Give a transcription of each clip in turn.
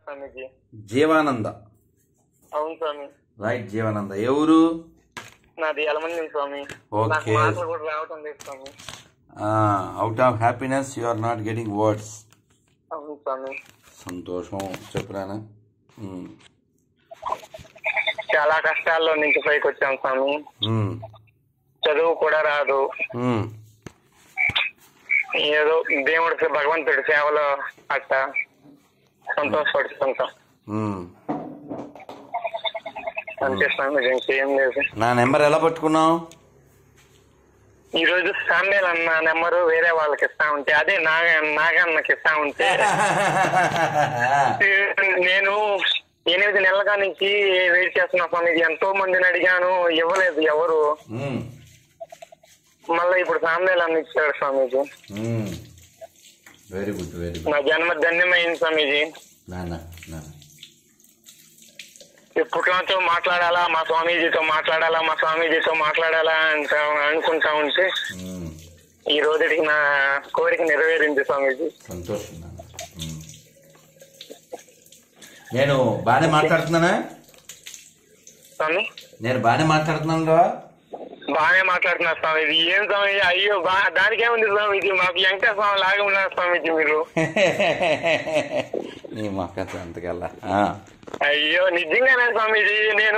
స్వామీజీ జీవానంద అవును స్వామి రైట్ జీవానంద ఎవరు నాది ఎలమంది స్వామి Okay. నాకు మాటలు కూడా రావటం లేదు స్వామి out of happiness you are not getting words అవును స్వామి సంతోషం చెప్పురానా చాలా కష్టాల్లో నుంచి పైకి వచ్చాం స్వామి చదువు కూడా రాదు ఏదో దేవుడికి భగవంతుడి సేవలో అట్ట సంతోషపడుతుంటాం అంతే స్వామి ఇంకేం లేదు నా నెంబర్ ఎలా పట్టుకున్నావు ఈ రోజు సామ్యాల్ అన్న నెంబరు వేరే వాళ్ళకి ఇస్తా ఉంటే అదే నాగ నాగన్నకి ఇస్తా ఉంటే నేను ఎనిమిది నెలలుగా నుంచి వెయిట్ చేస్తున్నా స్వామి ఎంతో మందిని అడిగాను ఇవ్వలేదు ఎవరు మళ్ళీ ఇప్పుడు సామ్యాల్ అన్న ఇచ్చాడు స్వామీజీ వెరీ గుడ్ వెరీ నా గుడ్ జన్మ ధన్యమైంది స్వామీజీ నాన్న నాన్న ఎప్పటితో మాట్లాడాలా మా స్వామీజీతో మాట్లాడాలా మా స్వామీజీతో మాట్లాడాలా అంట అనుకుంటా ఉంటే మ్మ్. ఈ రోజుకి నా కోరిక నెరవేరింది స్వామీజీ సంతోషం నాన్న మ్మ్. నేను బాగానే మాట్లాడుతున్నానా స్వామి నేను బాగానే మాట్లాడుతున్నాను రా బాగానే మాట్లాడుతున్నారు స్వామీజీ ఏం స్వామి అయ్యో బా దానికేముంది స్వామీజీ మాకు వెంకట స్వామి లాగా ఉన్నారు స్వామీజీ మీరు నీ మొక్క అంతకల్లా అయ్యో నిజంగానే స్వామీజీ నేను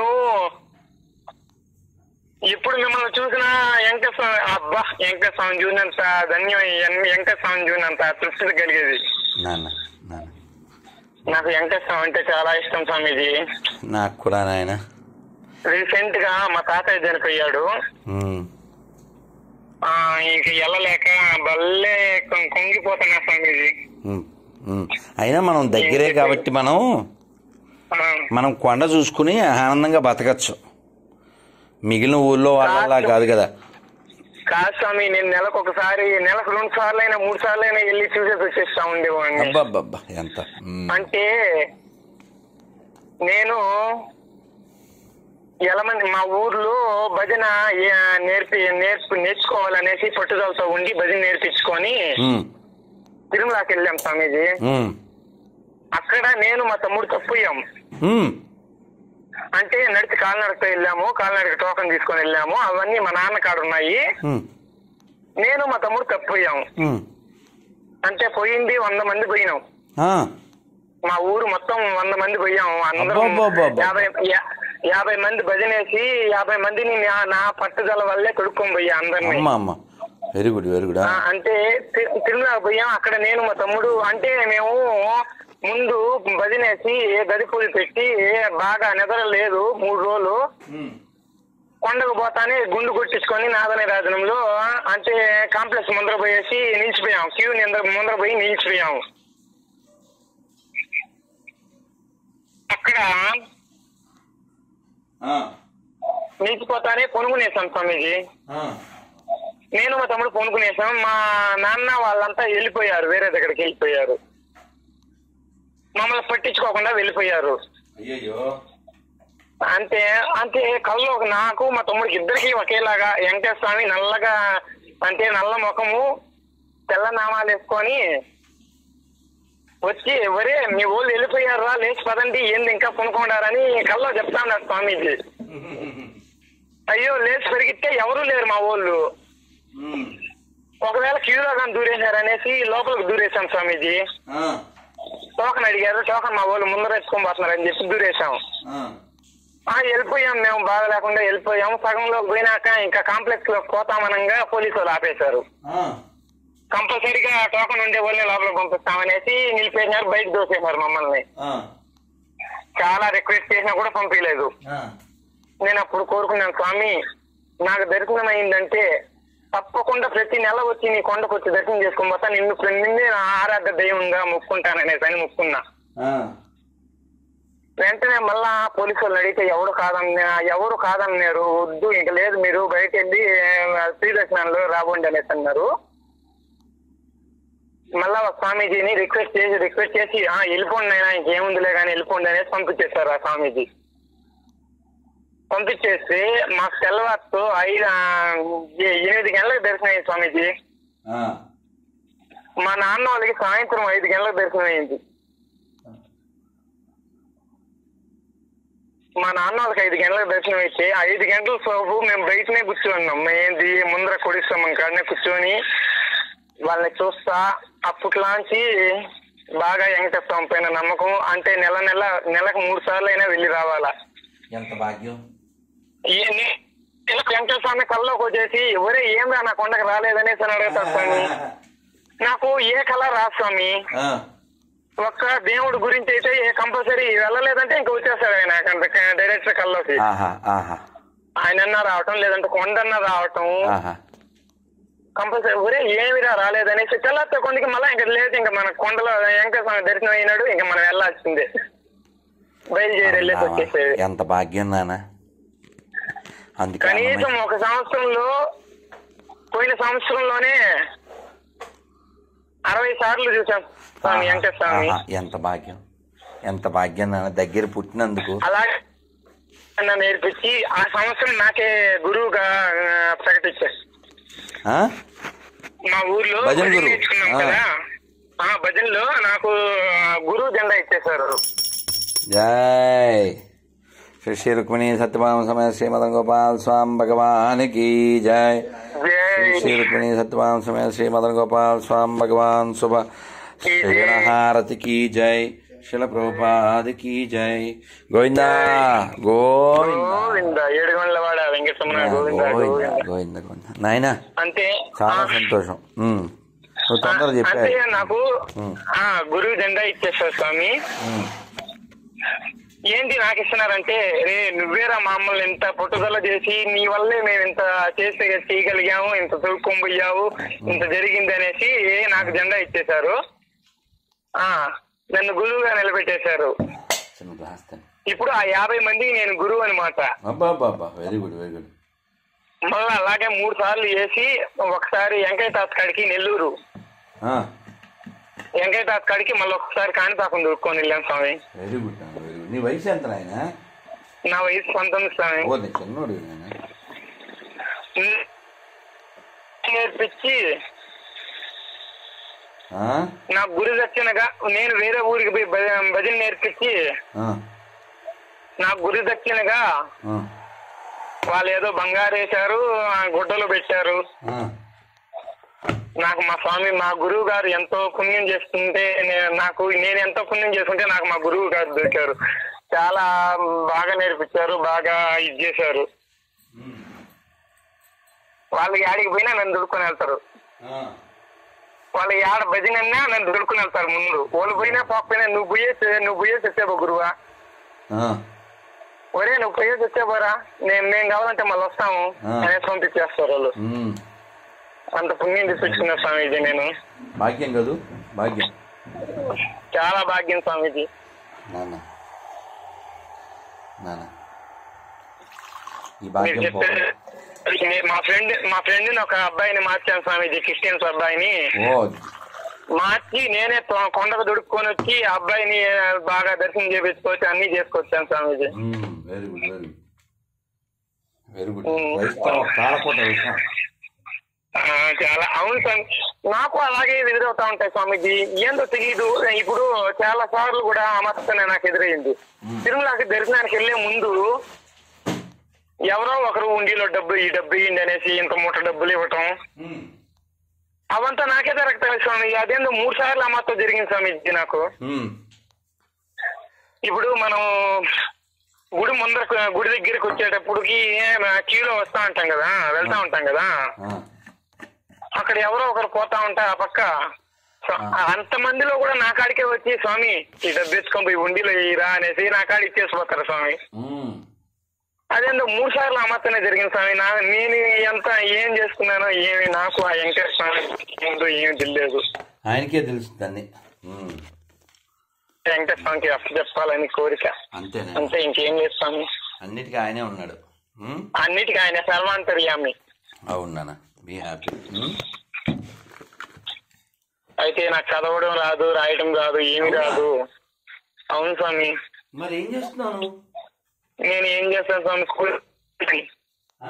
ఇప్పుడు మిమ్మల్ని చూసిన వెంకట స్వామి అబ్బా వెంకట స్వామి చూసినంత ధన్యం వెంకట స్వామి చూసినంత తృప్తి కలిగేది నాన్న నాన్న నాకు వెంకట స్వామి అంటే చాలా ఇష్టం స్వామీజీ నాకు కూడా నాయన రీసెంట్ గా మా తాతయ్య చనిపోయాడు మ్మ్. ఆ ఇంక వెళ్ళలేక బల్లే కొం- కొంగిపోతున్నా స్వామీజీ మ్మ్. మ్మ్. అయినా మనం దగ్గరే కాబట్టి మనం ఆ, మనం కొండ చూసుకుని ఆనందంగా బతకచ్చు మిగిలిన ఊళ్ళో వాళ్ళలా కాదు కదా కాదు స్వామి నేను నెలకు ఒకసారి నెలకు రెండు సార్లు అయినా మూడు సార్లు అయినా వెళ్ళి చూసేసి వచ్చేస్తా ఉండేవాడిని అబ్బబ్బబ్బా ఎంత మ్మ్. అంటే నేను ఎలమంది మా ఊర్లో భజన ఏ- నేర్పి నేర్పి నేర్చుకోవాలనేసి పట్టుదలతో ఉండి భజన నేర్పించుకొని మ్మ్. తిరుమలకి వెళ్ళాం స్వామీజీ మ్మ్. అక్కడ నేను మా తమ్ముడు తప్పోయాం మ్మ్. అంటే నడిచి కాలినడకతో వెళ్ళాము కాలినడక టోకన్ తీసుకొని వెళ్ళాము అవన్నీ మా నాన్న కాడ ఉన్నాయి మ్మ్. నేను మా తమ్ముడు తప్పిపోయాం మ్మ్. అంటే పోయింది వంద మంది పోయినాం ఆ. మా ఊరు మొత్తం వంద మంది పోయాం అందరం అబ్బబ్బబ్బబ్బ. యాభై యా- యాభై మంది భజనేసి యాభై మందిని నా- నా పట్టుదల వల్లే కొడుక్కొని పోయా అందరిని అమ్మ అమ్మ వెరీ గుడ్ వెరీ గుడ్ ఆ, అంటే తి- తిరుమల పోయాం అక్కడ నేను మా తమ్ముడు అంటే మేము ముందు భజనేసి గది పూజ పెట్టి బాగా నిద్ర లేదు మూడు రోజులు కొండకు పోతానే గుండు కొట్టించుకొని నాదని రాజనంలో అంటే కాంప్లెక్స్ ముందర పోయేసి నిలిచిపోయాం క్యూ నిందర ముందర పోయి నిలిచిపోయాం అక్కడ నిలిచిపోతానే కొనుక్కునేసాం స్వామీజీ నేను మా తమ్ముడు కొనుక్కునేసాం మా నాన్న వాళ్ళంతా వెళ్ళిపోయారు వేరే దగ్గరికి వెళ్ళిపోయారు మమ్మల్ని పట్టించుకోకుండా వెళ్ళిపోయారు అయ్యయ్యో అంటే అంటే కళ్ళు ఒక నాకు మా తమ్ముడికి ఇద్దరికి ఒకేలాగా వెంకటేశ్వర స్వామి నల్లగా అంటే నల్ల ముఖము తెల్ల నామాలు వేసుకొని వచ్చి ఒరే మీ ఊళ్ళు వెళ్ళిపోయారా లేచి పదండి ఏంది ఇంకా కొనుక్కుంటారని కల్లో చెప్తాను స్వామీజీ అయ్యో లేచి పెరిగితే ఎవరూ లేరు మా ఊళ్ళు మ్మ్. ఒకవేళ క్యూలో కానీ దూరేశారనేసి లోపలికి దూరేశాం స్వామీజీ ఆ. టోకన్ అడిగారు టోకన్ మా వాళ్ళు ముందర ఎత్తుకొని పోతున్నారని చెప్పి దూరేశాం ఆ. ఆ వెళ్ళిపోయాం మేము బాధ లేకుండా వెళ్ళిపోయాం సగంలో పోయినాక ఇంకా కాంప్లెక్స్ లో పోతామనంగా పోలీసు వాళ్ళు ఆపేశారు ఆ. కంపల్సరీగా టోకన్ ఉండే వాళ్ళని లోపల పంపిస్తామనేసి నిలిపేసినారు బయట దోసేశారు మమ్మల్ని ఆ. చాలా రిక్వెస్ట్ చేసినా కూడా పంపించలేదు ఆ. నేను అప్పుడు కోరుకున్నాను స్వామి నాకు దర్శనం అయిందంటే తప్పకుండా ప్రతి నెల వచ్చి నీ కొండకు వచ్చి దర్శనం చేసుకొని పోతా నిన్ను నిన్నే నా ఆరాధ్య దైవంగా మొక్కుంటాననేసి అని మొక్కున్నా ఆ. వెంటనే మళ్ళా పోలీసు వాళ్ళు అడిగితే ఎవరు కాదన్నా ఎవరు కాదన్నారు వద్దు ఇంక లేదు మీరు బయట వెళ్ళి శ్రీ దర్శనంలో రాబోండి అనేసి అన్నారు మళ్ళా ఒక స్వామీజీని రిక్వెస్ట్ చేసి రిక్వెస్ట్ చేసి ఆ వెళ్ళిపోండి అయినా ఇంకేముందిలే కానీ వెళ్ళిపోండి అనేసి పంపించేశారు ఆ స్వామీజీ పంపించేసి మాకు తెల్లవారుతో ఐదు ఆ, ఎ- ఎనిమిది గంటలకు దర్శనం అయింది స్వామీజీ ఆ. మా నాన్న వాళ్ళకి సాయంత్రం ఐదు గంటలకు దర్శనం అయింది మా నాన్న వాళ్ళకి ఐదు గంటలకు దర్శనం ఇచ్చి ఐదు గంటల సేపు మేము బయటనే కూర్చోన్నాం ఏంది ముందర కొడిస్తాం కాడనే కూర్చొని వాళ్ళని చూస్తా అప్పట్లాంచి బాగా వెంకటేశ్వరం పైన నమ్మకం అంటే నెల నెల నెలకు మూడు సార్లు అయినా వెళ్ళి రావాలా ఎంత భాగ్యం ఇవన్నీ వెంకటేశ్వర స్వామి కల్లోకి వచ్చేసి ఎవరే ఏం రా నా కొండకు రాలేదనేసి అని అడుగుతారు స్వామి నాకు ఏ కళ రా స్వామి ఆ, ఒక్క దేవుడి గురించి అయితే ఏ కంపల్సరీ వెళ్ళలేదంటే ఇంకా వచ్చేస్తాడు ఆయన డైరెక్టర్ కల్లోకి ఆహా ఆహా ఆయన రావటం లేదంటే కొండన్న రావటం ఆహా కంపల్సరీ ఒరే ఏమిరా రాలేదనేసి తెల్లారితే కొండకి మళ్ళీ ఇంకా లేదు ఇంకా మన కొండలో వెంకటేశ్వర స్వామి దర్శనం అయినాడు ఇంకా మనం వెళ్ళాల్సిందే బయలుదేరి వెళ్ళేసి వచ్చేసేది ఎంత భాగ్యం నాన్న అందుకే కనీసం అన్నమయ్య- ఒక సంవత్సరంలో పోయిన సంవత్సరంలోనే అరవై సార్లు చూసాం స్వామి ఆహా, వెంకటేశ్వర స్వామి ఆహా, ఎంత భాగ్యం ఎంత భాగ్యం నాన్న దగ్గర పుట్టినందుకు అలాగే నన్ను నేర్పించి ఆ సంవత్సరం నాకే గురువుగా ఆ, ప్రకటించారు ఆ? మా ఊర్లో భజన భజన గురువు. నేర్చుకున్నాం ఆ. కదా ఆ భజనలో నాకు గురువు జెండా ఇచ్చేశారు జై శ్రీ శ్రీ రుక్మిణి సత్యభామ సమయ శ్రీమదం గోపాల్ స్వామి భగవాన్ की जय జై श्री रुक्मिणी सत्यवान समय श्री मदन गोपाल स्वाम भगवान शुभ की जय। श्रीहारति की जय शिल प्रभुपाद की जय गोविंदा गोविंदा గోవింద ఏడుగొండల వాడ వెంకటరమణ గోవింద గోవింద గోవింద గోవింద గోవింద నాయన అంతే చాలా ఆ, సంతోషం ఉమ్. నువ్వు తొందర అంటే చెప్పావు నాకు ఆ గురువు జెండా ఇచ్చేస్తారు స్వామి ఏంటి నాకు ఇస్తున్నారంటే రే నువ్వేరా మమ్మల్ని ఇంత పట్టుదల చేసి నీ వల్లే మేము ఇంత చేస్తే చేయగలిగాము ఇంత చదువుకోబోయావు ఇంత జరిగింది అనేసి నాకు జెండా ఇచ్చేశారు ఆ నన్ను గురువుగా నిలబెట్టేశారు చిన్న గ్లాస్ తిను. ఇప్పుడు ఆ యాభై మందికి నేను గురువు అనమాట అబ్బా అబ్బా అబ్బా వెరీ గుడ్ వెరీ గుడ్ మళ్ళీ అలాగే మూడు సార్లు చేసి ఒకసారి వెంకయ్యదాస్ కాడికి నెల్లూరు వెంకయ్యదాస్ కాడికి మళ్ళీ ఒకసారి కాణిపాకం దొరుకుకొని వెళ్ళాను స్వామి వెరీ గుడ్ వెరీ గుడ్ నీ వయసు ఎంత నాయన నా వయసు పంతొమ్మిది స్వామి ఓ నీ చిన్నోడు నాయన నేర్పించి ఆ? నా గురు దక్షిణగా నేను వేరే ఊరికి పోయి భజ- భజన నేర్పించి ఆ, నా గురు దక్షిణగా ఆ, వాళ్ళు ఏదో బంగారు వేశారు ఆ గుడ్డలు పెట్టారు ఆ. నాకు మా స్వామి మా గురువు గారు ఎంతో పుణ్యం చేస్తుంటే నే- నాకు నేను ఎంతో పుణ్యం చేసుకుంటే నాకు మా గురువు గారు దొరికారు చాలా బాగా నేర్పించారు బాగా ఇది చేశారు వాళ్ళకి ఆడికి పోయినా నన్ను దుడుకొని వెళ్తారు ఆ. వాళ్ళ ఆడ భజన అన్నా నన్ను దొడుకుని వెళ్తారు ముందు వాళ్ళు పోయినా పోకపోయినా నువ్వు పోయేసి నువ్వు పోయేసి వచ్చావు గురువా ఆ. ఒరే నువ్వు పోయేసి వచ్చాపోరా నేను మేము కావాలంటే మళ్ళీ వస్తాము ఆ. అనేసి పంపించేస్తారు వాళ్ళు ఉమ్. అంత పుణ్యం తెప్పించుకున్నా స్వామీజీ నేను భాగ్యం కదూ భాగ్యం చాలా భాగ్యం స్వామీజీ నాన్న నాన్న ఈ మీరు భాగ్యం చెప్పే పోవాలి. నేను మా ఫ్రెండ్ మా ఫ్రెండ్ ఒక అబ్బాయిని మార్చాను స్వామీజీ క్రిస్టియన్స్ అబ్బాయిని ఓ మార్చి నేనే తొ- కొండకు దుడుక్కొని వచ్చి ఆ అబ్బాయిని బాగా దర్శనం చేపించుకోవచ్చు అన్ని చేసుకొచ్చాను స్వామీజీ very good very good very good ఉమ్. వైష్ణవ కాలకోట వైష్ణవ ఆ, చాలా అవును స్వామి నాకు అలాగే ఎదురవుతా ఉంటాయి స్వామీజీ ఏందో తెలియదు ఇప్పుడు చాలా సార్లు కూడా అమర్తనే నాకు ఎదురైంది తిరుమలకి దర్శనానికి వెళ్లే ముందు ఎవరో ఒకరు ఉండిలో డబ్బు ఈ డబ్బు ఇయ్యండి అనేసి ఇంత మూట డబ్బులు ఇవ్వటం అవంతా నాకే జరుగుతాయి స్వామి అదేందో మూడు సార్లు అమ్మతో జరిగింది స్వామీజీ నాకు ఇప్పుడు మనం గుడి ముందర గుడి దగ్గరికి వచ్చేటప్పటికి క్యూలో వస్తా ఉంటాం కదా వెళ్తా ఉంటాం కదా అక్కడ ఎవరో ఒకరు పోతా ఉంటారు ఆ పక్క స్వ- అంత మందిలో కూడా నా కాడికే వచ్చి స్వామి ఈ డబ్బు ఎత్తుకొని పోయి ఉండిలో ఇరా అనేసి నా కాడ ఇచ్చేసిపోతారు స్వామి అదేందో మూడు సార్లు అమ్మతనే జరిగింది స్వామి నా నేను ఎంత ఏం చేసుకున్నానో ఏమి నాకు ఆ వెంకటేశ్వర స్వామి ఏందో ఏమి తెలియదు ఆయనకే తెలుస్తుంది అన్ని ఉమ్. వెంకటేశ్వర స్వామికి అప్పు చెప్పాలని కోరిక అంతేనే అంతే ఇంకేం లేదు స్వామి అన్నిటికీ ఆయనే ఉన్నాడు ఉమ్? అన్నిటికీ ఆయన సర్వాంతర్యామి అవును నాన్న బీ హ్యాపీ అయితే నాకు చదవడం రాదు రాయడం రాదు ఏమి రాదు అవును స్వామి మరి ఏం చేస్తున్నావు నువ్వు? నేను ఏం చేస్తాను స్వామి స్కూల్ పని ఆ?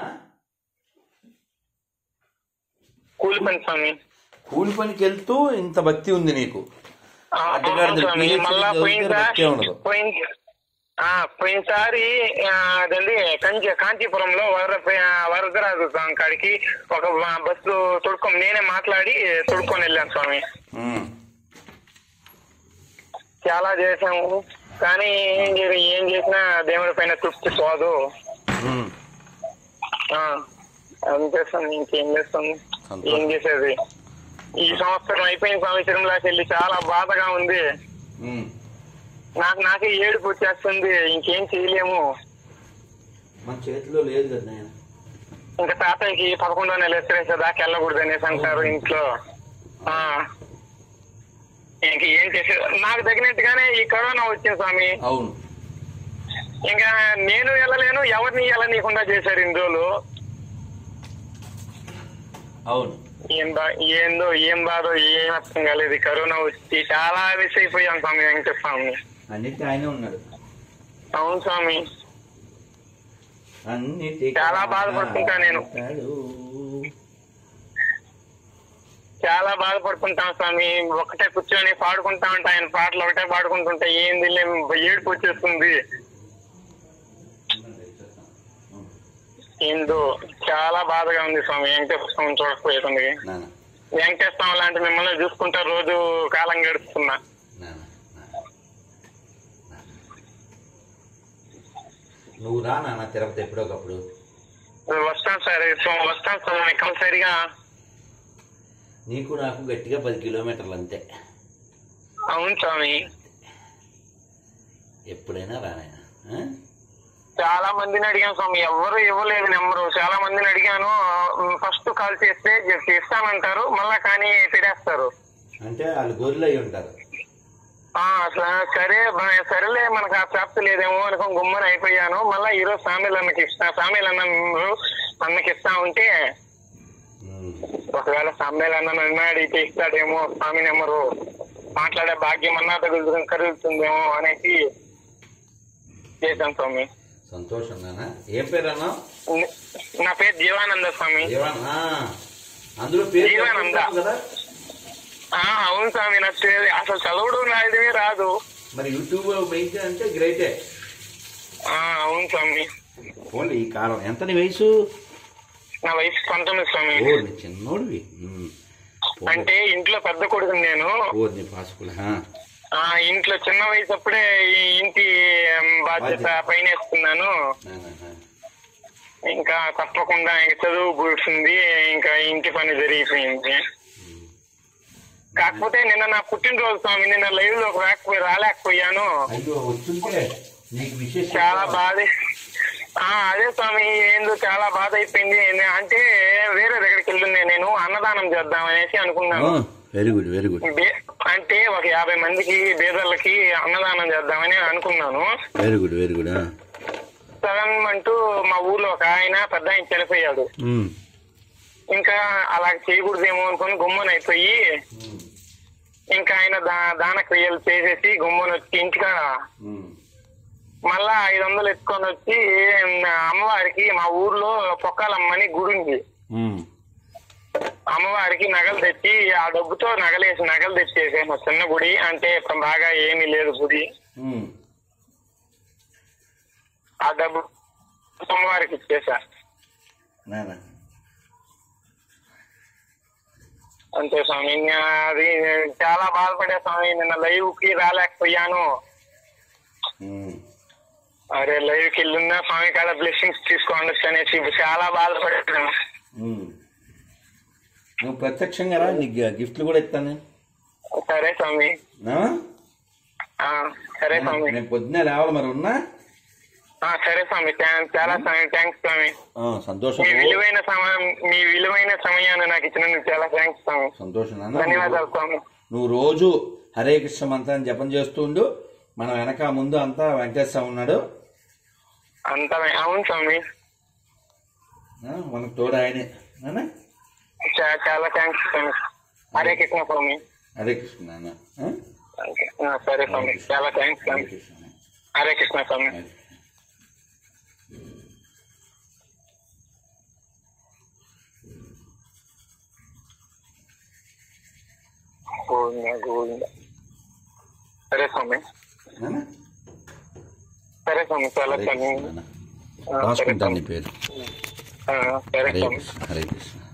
కూలి పని స్వామి కూలి పనికి వెళ్తూ ఇంత భక్తి ఉంది నీకు ఆ, అడ్డగాడిద అవును స్వామి PhD మళ్ళా చదివితే పోయిన భక్తే ఉండదు. పోయిన ఆ పోయినసారి ఆ, అదండి కంచి కాంచీపురంలో వర వరదరాజు స్వామి కాడికి ఒక బ- బస్సు తొడుక్కొని నేనే మాట్లాడి తొడుక్కొని వెళ్ళాను స్వామి ఉమ్. చాలా చేసాము కానీ ఏం చే- ఏం చేసినా దేవుడి పైన తృప్తి పోదు ఉమ్. ఆ, అంతే స్వామి ఇంకేం చేస్తాం సంతోషం. ఏం చేసేది ఈ సంవత్సరం అయిపోయిన స్వామి తిరుమలకి వెళ్ళి చాలా బాధగా ఉంది ఉమ్. నాకు నాకే ఏడుపు వచ్చేస్తుంది ఇంకేం చేయలేము మన చేతిలో లేదు కదా నాయన ఇంకా తాతయ్యకి పదకొండో నెల ఎత్తురేసే దాకా వెళ్ళకూడదు అనేసి అంటారు ఇంట్లో ఆ ఇంక ఏం చేసే నాకు తగినట్టుగానే ఈ కరోనా వచ్చింది స్వామి అవును ఇంకా నేను వెళ్ళలేను ఎవరిని వెళ్ళనీయకుండా చేశారు ఇన్ని రోజులు అవును ఏం బా ఏందో ఏం బాధో ఏం అర్థం కాలేదు ఈ కరోనా వచ్చి చాలా మిస్ అయిపోయాం స్వామి వెంకటేశ్వర స్వామి అన్నిటి ఆయనే ఉన్నాడు అవును స్వామి అన్నిటి చాలా బాధపడుతుంటా నేను. చాలా బాధపడుకుంటాం స్వామి ఒకటే కూర్చొని పాడుకుంటా ఉంటా ఆయన పాటలు ఒకటే పాడుకుంటుంటే ఏంది లే, ఏడుపు వచ్చేస్తుంది ఏందో చాలా బాధగా ఉంది స్వామి వెంకటేశ్వర స్వామి చూడకపోయేది నాన్న వెంకటేశ్వర స్వామి లాంటి మిమ్మల్ని చూసుకుంటా రోజు కాలం గడుపుతున్నా నాన్న నాన్న. నువ్వు రా నాన్న తిరుపతి ఎప్పుడోకప్పుడు వస్తాను సార్ స్వామి వస్తాను స్వామి కంపల్సరిగా నీకు నాకు గట్టిగా పది కిలోమీటర్లు అంతే అవును స్వామి ఎప్పుడైనా రా నాయన ఆ? చాలా మందిని అడిగాను స్వామి ఎవరు ఇవ్వలేదు నెంబరు చాలా మందిని అడిగాను ఫస్ట్ కాల్ చేస్తే జస్ట్ ఇస్తానంటారు మళ్ళా కానీ పెడేస్తారు అంటే వాళ్ళు గొర్రెలు అయి ఉంటారు ఆ, స- సరే బ- సరేలే మనకు ఆ ప్రాప్తి లేదేమో అనుకుని గుమ్మని అయిపోయాను మళ్ళా ఈరోజు సామీల్ అన్నకి ఇస్తా సామీల్ అన్న నెంబరు అన్నకి ఇస్తా ఉంటే ఉమ్. ఒకవేళ సామీల్ అన్న నన్ను అడిగితే ఇస్తాడేమో స్వామి నెంబరు మాట్లాడే భాగ్యం అన్నా తగులుతుంది కలుగుతుందేమో అనేసి చేశాను స్వామి సంతోషం నాన్న ఏం పేరు అన్నా నా పేరు జీవానంద స్వామి దేవానా అందులో పేరు జీవానంద. చెప్పు కదా ఆ, అవును స్వామి నాకు తెలీదు. అసలు చదవడం రాయడమే రాదు మరి యూట్యూబ్ పెంచే అంటే గ్రేటే ఆ, అవును స్వామి ఓన్లీ ఈ కాలం ఎంత నీ వయసు నా వయసు పంతొమ్మిది స్వామి ఓ నీ చిన్నోడివి ఉమ్. పోన్లే. అంటే ఇంట్లో పెద్ద కొడుకు నేను ఓ నీ పాసుకుల ఆ ఇంట్లో చిన్న వయసు అప్పుడే ఈ ఇంటి ఉమ్, బాధ్యత బాధ్యత. పైన వేసుకున్నాను ఇంకా తప్పకుండా ఇంక చదువు కూర్చుంది ఇంకా ఇంటి పని జరిగిపోయింది కాకపోతే నిన్న నా పుట్టినరోజు స్వామి నిన్న లైవ్ లో రాకపోయి రాలేకపోయాను అయ్యో వస్తుంటే నీకు విశేష చాలా బాధ ఆ అదే స్వామి ఏందో చాలా బాధ అయిపోయింది నే- అంటే వేరే దగ్గరికి వెళ్తుండే నేను అన్నదానం చేద్దాం అనేసి అనుకున్నాను వెరీ గుడ్ వెరీ గుడ్ బే- అంటే ఒక యాభై మందికి పేదలకి అన్నదానం చేద్దామని అనుకున్నాను very good very good sudden అంటూ మా ఊర్లో ఒక ఆయన పెద్ద ఆయన చనిపోయాడు ఇంకా అలా చేయకూడదేమో అనుకుని గుమ్మని అయిపోయి ఇంకా ఆయన దా దాన క్రియలు చేసేసి గుమ్మని వచ్చి ఇంటికాడ మళ్ళా ఐదు వందలు ఎత్తుకొని వచ్చి ఉమ్, అమ్మవారికి మా ఊర్లో పొక్కాలమ్మని గుడి ఉంది అమ్మవారికి నగలు తెచ్చి ఆ డబ్బుతో నగలేసి నగలు తెచ్చేసాను చిన్న గుడి అంటే ఇప్పుడు బాగా ఏమీ లేదు గుడి ఆ డబ్బు అమ్మవారికి ఇచ్చేసా నాన్న అంతే స్వామి ఇంకా అది చాలా బాధపడే స్వామి నిన్న లైవ్ కి రాలేకపోయాను అరే లైవ్ కి వెళ్ళున్నా స్వామి కాడ బ్లెస్సింగ్స్ తీసుకోండి అనేసి చాలా బాధపడ్డాను నువ్వు ప్రత్యక్షంగా రా నీకు గిఫ్ట్లు కూడా ఇస్తాను నేను. సరే స్వామి నా? ఆ, సరే స్వామి నేను పొద్దున్నే లేవాలి మరి ఉన్నా ఆ, సరే స్వామి థాంక్స్. చాలా స్వామి థ్యాంక్స్ స్వామి ఆ, సంతోషం మీ విలువైన సమయం మీ విలువైన సమయాన్ని నాకు ఇచ్చినందుకు చాలా థ్యాంక్స్ స్వామి సంతోషం నాన్న ధన్యవాదాలు స్వామి నువ్వు రోజు హరే కృష్ణ మంత్రాన్ని జపం చేస్తూ ఉండు మన వెనక ముందు అంతా వెంకటేశ్వర ఉన్నాడు అంతా అవును స్వామి ఆ, మనకు తోడు ఆయనే నాన్న? చా- చాలా థ్యాంక్స్ స్వామి హరే కృష్ణ స్వామి హరే కృష్ణ నాన్న ఆ? ఓకే. ఆ, సరే స్వామి చాలా థ్యాంక్స్ హరే స్వామి కృష్ణ హరే కృష్ణ స్వామి హరే కృష్ణ. గోవింద గోవింద సరే స్వామి నాన్న? సరే సరే స్వామి చాలా హరే స్వామి కృష్ణ నాన్న. రాసుకుంటాను నీ పేరు ఆ, సరే హరే స్వామి కృష్ణ హరే కృష్ణ